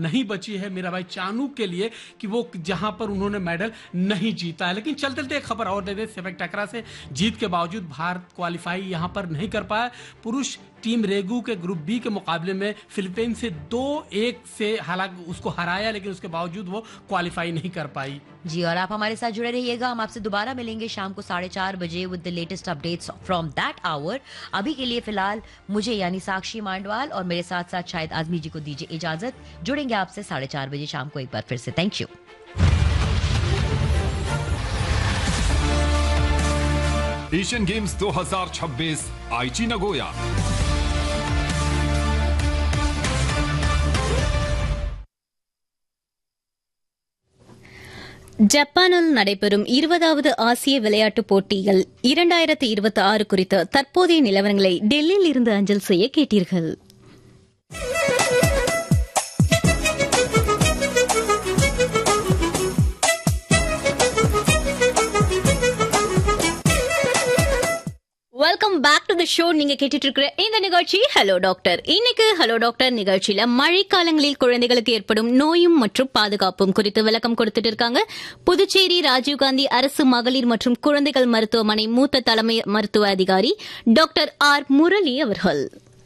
नहीं बची है मेरा भाई चानू के लिए कि वो जहां पर उन्होंने मेडल नहीं जीता है लेकिन चलते चलते एक खबर और दे दे सेपक टकरा से जीत के बावजूद भारत क्वालिफाई यहां पर नहीं कर पाया पुरुष टीम रेगू के ग्रुप बी के मुकाबले में फिलीपींस से दो एक से हालांकि उसको हराया लेकिन उसके बावजूद वो क्वालिफाई नहीं कर पाई जी और आप हमारे साथ जुड़े रहिएगा हम आपसे दोबारा मिलेंगे शाम को साढ़े चार बजे with the latest updates from that hour अभी के लिए फिलहाल मुझे यानी साक्षी मांडवाल और मेरे साथ साथ शायद आजमी जी को दीजिए इजाजत जुड़ेंगे आपसे साढ़े चार बजे शाम को एक बार फिर से थैंक यू एशियन गेम्स 2026 आईची नगोया ஜப்பானில் நடைபெறும் இருபதாவது ஆசிய விளையாட்டுப் போட்டிகள் இரண்டாயிரத்தி இருபத்தி ஆறு குறித்த தற்போதைய நிலவரங்களை டெல்லியில் இருந்து அஞ்சல் செய்ய கேட்டீர்கள் welcome back to the show நீங்க கேட்டுட்டு இருக்கிற இந்த நிகழ்ச்சி ஹலோ டாக்டர் இன்னைக்கு ஹலோ டாக்டர் நிகழ்ச்சியில மழைக்காலங்களில் குழந்தைகளுக்கு ஏற்படும் நோயும் மற்றும் பாதுகாப்பும் குறித்து விளக்கம் கொடுத்துட்டு இருக்காங்க புதுச்சேரி ராஜீவ்காந்தி அரசு மகளிர் மற்றும் குழந்தைகள் மருத்துவமனை மூத்த தலைமை மருத்துவ அதிகாரி டாக்டர் ஆர் முரளி அவர்கள்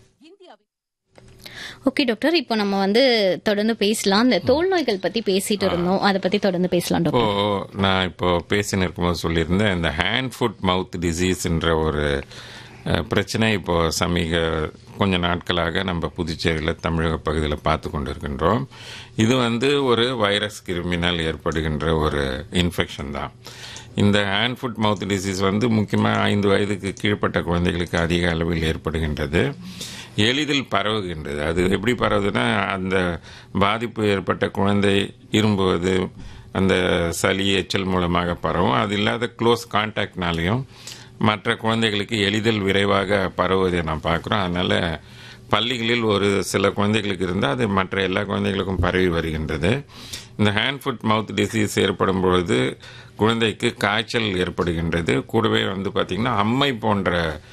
ஓகே டாக்டர் இப்போ நம்ம வந்து தொடர்ந்து பேசலாம் இந்த தோல் நோய்கள் பத்தி பேசிட்டு இருந்தோம் அதை பத்தி தொடர்ந்து பேசலாம் இப்போ டாக்டர் நான் இப்போ பேசின்னு இருக்கும்போது சொல்லியிருந்தேன் இந்த ஹேண்ட் ஃபுட் மவுத் டிசீஸ்ன்ற ஒரு அஹ், பிரச்சனை இப்போ சமீக கொஞ்ச நாட்களாக நம்ம புதுச்சேரியில் தமிழக பகுதியில் பார்த்து கொண்டு இருக்கின்றோம் இது வந்து ஒரு வைரஸ் கிருமினால் ஏற்படுகின்ற ஒரு இன்ஃபெக்ஷன் தான் இந்த ஹேண்ட் ஃபுட் மவுத் டிசீஸ் வந்து முக்கியமாக ஐந்து வயதுக்கு கீழ்ப்பட்ட குழந்தைகளுக்கு அதிக அளவில் ஏற்படுகின்றது எளிதில் பரவுகின்றது அது எப்படி பரவுதுன்னா அந்த பாதிப்பு ஏற்பட்ட குழந்தை இரும்புவது அந்த சளி எச்சல் மூலமாக பரவும் அது இல்லாத க்ளோஸ் கான்டாக்ட்னாலையும் மற்ற குழந்தைகளுக்கு எளிதில் விரைவாக பரவுவதை நாம் பார்க்குறோம் அதனால் பள்ளிகளில் ஒரு சில குழந்தைகளுக்கு இருந்தால் அது மற்ற எல்லா குழந்தைகளுக்கும் பரவி வருகின்றது இந்த ஹேண்ட் ஃபுட் மவுத் டிசீஸ் ஏற்படும் பொழுது குழந்தைக்கு காய்ச்சல் ஏற்படுகின்றது கூடவே வந்து பார்த்திங்கன்னா அம்மை போன்ற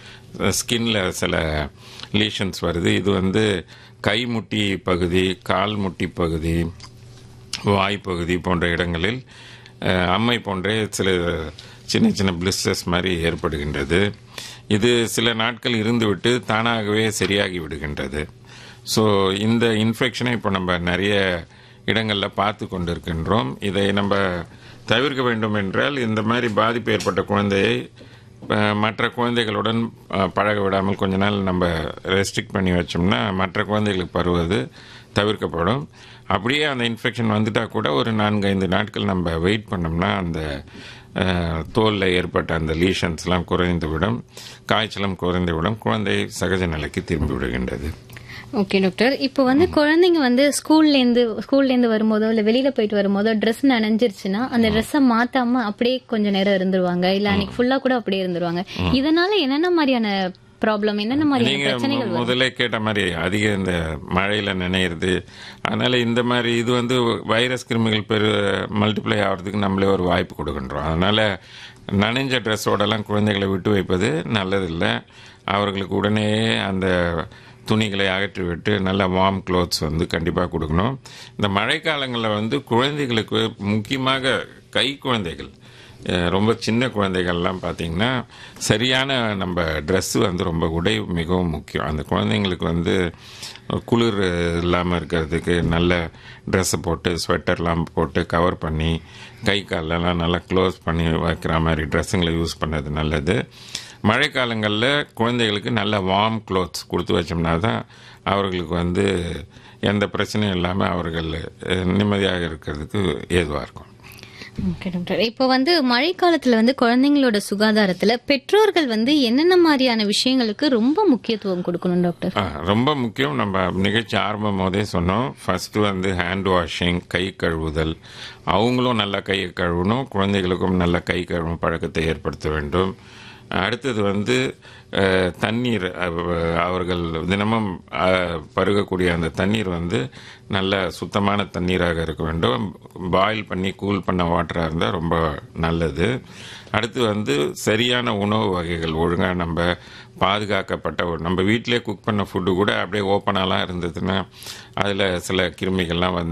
ஸ்கின்ல சில லீஷன்ஸ் வருது இது வந்து கைமுட்டி பகுதி கால் முட்டி பகுதி வாய்ப்பகுதி போன்ற இடங்களில் அஹ், அம்மை போன்ற சில சின்ன சின்ன பிளிஸ்டர்ஸ் மாதிரி ஏற்படுகின்றது இது சில நாட்கள் இருந்துவிட்டு தானாகவே சரியாகி விடுகின்றது ஸோ இந்த இன்ஃபெக்ஷனை இப்போ நம்ம நிறைய இடங்களில் பார்த்து கொண்டிருக்கின்றோம் இதை நம்ம தவிர்க்க வேண்டும் என்றால் இந்த மாதிரி பாதிப்பு ஏற்பட்ட குழந்தையை அஹ், மற்ற குழந்தைகளுடன் அஹ், பழக விடாமல் கொஞ்ச நாள் நம்ம ரெஸ்ட்ரிக்ட் பண்ணி வச்சோம்னா மற்ற குழந்தைகளுக்கு பருவது தவிர்க்கப்படும் அப்படியே அந்த இன்ஃபெக்ஷன் வந்துட்டா கூட ஒரு நான்கு ஐந்து நாட்கள் நம்ம வெயிட் பண்ணோம்னா அந்த அஹ், தோல்ல ஏற்பட்ட அந்த லீஷன்ஸ்லாம் குறைந்துவிடும் காய்ச்சலும் குறைந்துவிடும் குழந்தை சகஜ நிலைக்கு திரும்பி விடுகின்றது ஓகே டாக்டர் இப்போ வந்து குழந்தைங்க வந்து ஸ்கூல்ல இருந்து ஸ்கூல்ல இருந்து வரும்போதோ இல்ல வெளியில போயிட்டு வரும்போதோ ட்ரெஸ் நனைஞ்சிருச்சுன்னா அந்த ட்ரெஸ்ஸை மாத்தாம அப்படியே கொஞ்ச நேரம் இருந்துருவாங்க இல்ல அன்னைக்கு ஃபுல்லா கூட அப்படியே இருந்துருவாங்க இதனால என்னென்ன மாதிரியான ப்ராப்ளம் என்னென்ன மாதிரியான நீங்க பிரச்சனைகள் மு- வரும் முதல்ல கேட்ட மாதிரி அதிக இந்த மழையில நினைறது அதனால இந்த மாதிரி இது வந்து வைரஸ் கிருமிகள் பெரு மல்டிப்ளை ஆகிறதுக்கு நம்மளே ஒரு வாய்ப்பு கொடுக்கின்றோம் அதனால நனைஞ்ச ட்ரெஸ்ஸோடலாம் குழந்தைகளை விட்டு வைப்பது நல்லதில்லை அவர்களுக்கு உடனே அந்த துணிகளை அகற்றிவிட்டு நல்ல வார்ம் க்ளோத்ஸ் வந்து கண்டிப்பாக கொடுக்கணும் இந்த மழைக்காலங்களில் வந்து குழந்தைகளுக்கு முக்கியமாக கை குழந்தைகள் அஹ் ரொம்ப சின்ன குழந்தைகள்லாம் பார்த்தீங்கன்னா சரியான நம்ம ட்ரெஸ்ஸு வந்து ரொம்ப உடை மிகவும் முக்கியம் அந்த குழந்தைங்களுக்கு வந்து குளிர் இல்லாமல் இருக்கிறதுக்கு நல்ல ட்ரெஸ்ஸை போட்டு ஸ்வெட்டர்லாம் போட்டு கவர் பண்ணி கை காலெல்லாம் நல்லா க்ளோஸ் பண்ணி வைக்கிற மாதிரி ட்ரெஸ்ஸுங்களை யூஸ் பண்ணது நல்லது மழைக்காலங்களில் குழந்தைகளுக்கு நல்ல வார்ம் க்ளோத்ஸ் கொடுத்து வச்சோம்னா தான் அவர்களுக்கு வந்து எந்த பிரச்சனையும் இல்லாமல் அவர்கள் அஹ், நிம்மதியாக இருக்கிறதுக்கு ஏதுவாக இருக்கும் ஓகே டாக்டர் இப்போ வந்து மழைக்காலத்துல வந்து குழந்தைங்களோட சுகாதாரத்துல பெற்றோர்கள் வந்து என்னென்ன மாதிரியான விஷயங்களுக்கு ரொம்ப முக்கியத்துவம் கொடுக்கணும் டாக்டர் ஆ, ரொம்ப முக்கியம் நம்ம நிகழ்ச்சி ஆரம்பம் போதே சொன்னோம் ஃபர்ஸ்ட் வந்து ஹேண்ட் வாஷிங் கை கழுவுதல் அவங்களும் நல்லா கையை கழுவணும் குழந்தைகளுக்கும் நல்ல கை கழுவும் பழக்கத்தை ஏற்படுத்த வேண்டும் அடுத்தது வந்து அஹ், தண்ணீர் அவ- அவர்கள் தினமும் அஹ், பருகக்கூடிய அந்த தண்ணீர் வந்து நல்ல சுத்தமான தண்ணீராக இருக்க வேண்டும் பாயில் பண்ணி கூல் பண்ண வாட்டராக இருந்தால் ரொம்ப நல்லது அடுத்து வந்து சரியான உணவு வகைகள் ஒழுங்காக நம்ம பாதுகாக்கப்பட்ட ஒரு நம்ம வீட்டிலே குக் பண்ண ஃபுட்டு கூட அப்படியே ஓப்பனாலாம் இருந்ததுன்னா அதில் சில கிருமிகள்லாம் வந்து